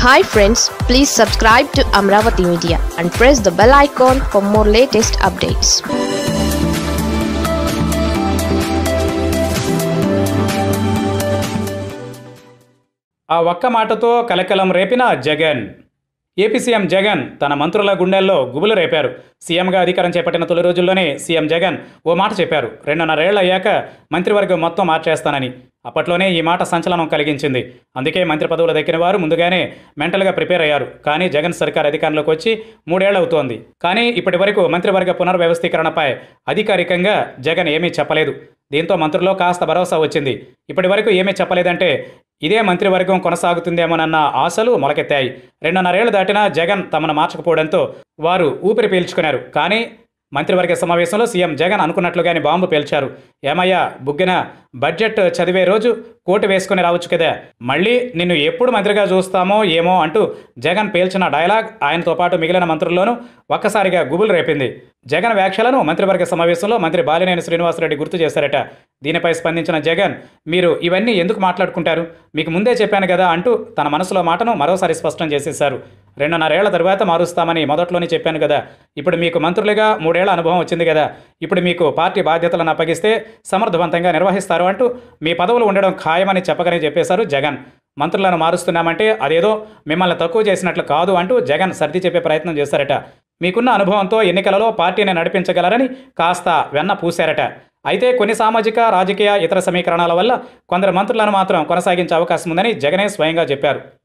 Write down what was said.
hi friends please subscribe to Amaravati media and press the bell icon for more latest updates ఆ ఒక్క మాటతో కలకలం రేపిన జగన్ ఏపీ సీఎం జగన్ తన మంత్రుల గుండెల్లో గుబులు రేపారు సీఎంగా అధికారం చేపట్టిన తొలి రోజుల్లోనే సీఎం జగన్ ఓ మాట చెప్పారు రెండున్నరేళ్లు అయ్యాక మంత్రివర్గం మొత్తం మార్చేస్తానని అప్పట్లోనే ఈ మాట సంచలనం కలిగించింది అందుకే మంత్రి పదవులు దక్కిన వారు ముందుగానే మెంటల్గా ప్రిపేర్ అయ్యారు కానీ జగన్ సర్కార్ అధికారంలోకి వచ్చి మూడేళ్లు అవుతోంది కానీ ఇప్పటి వరకు మంత్రివర్గ పునర్వ్యవస్థీకరణపై అధికారికంగా జగన్ ఏమీ చెప్పలేదు దీంతో మంత్రుల్లో కాస్త భరోసా వచ్చింది ఇప్పటి వరకు ఏమీ చెప్పలేదంటే ఇదే మంత్రివర్గం కొనసాగుతుందేమోనన్న ఆశలు మొలకెత్తాయి రెండున్నరేళ్లు దాటినా జగన్ తమను మార్చకపోవడంతో వారు ఊపిరి పీల్చుకున్నారు కానీ మంత్రివర్గ సమావేశంలో సీఎం జగన్ అనుకున్నట్లుగానే బాంబు పేల్చారు ఏమయ్యా బుగ్గిన బడ్జెట్ చదివే రోజు కోటు వేసుకుని రావచ్చు కదా మళ్ళీ నిన్ను ఎప్పుడు మంత్రిగా చూస్తామో ఏమో అంటూ జగన్ పేల్చిన డైలాగ్ ఆయనతో పాటు మిగిలిన మంత్రుల్లోనూ ఒక్కసారిగా గుబులు రేపింది జగన్ వ్యాఖ్యలను మంత్రివర్గ సమావేశంలో మంత్రి బాలినేని శ్రీనివాసరెడ్డి గుర్తు చేశారట దీనిపై స్పందించిన జగన్ మీరు ఇవన్నీ ఎందుకు మాట్లాడుకుంటారు మీకు ముందే చెప్పాను కదా అంటూ తన మనసులో మాటను మరోసారి స్పష్టం చేసేశారు రెండున్నరేళ్ల తరువాత మారుస్తామని మొదట్లోనే చెప్పాను కదా ఇప్పుడు మీకు మంత్రులుగా మూడేళ్ల అనుభవం వచ్చింది కదా ఇప్పుడు మీకు పార్టీ బాధ్యతలను అప్పగిస్తే సమర్థవంతంగా నిర్వహిస్తారు అంటూ మీ పదవులు ఉండడం ఖాయమని చెప్పకనే చెప్పేశారు జగన్ మంత్రులను మారుస్తున్నామంటే అదేదో మిమ్మల్ని తక్కువ చేసినట్లు కాదు అంటూ జగన్ సర్ది చెప్పే ప్రయత్నం చేశారట మీకున్న అనుభవంతో ఎన్నికలలో పార్టీని నడిపించగలరని కాస్త వెన్న పూశారట అయితే కొన్ని సామాజిక రాజకీయ ఇతర సమీకరణాల వల్ల కొందరు మంత్రులను మాత్రం కొనసాగించే అవకాశం ఉందని జగనే స్వయంగా చెప్పారు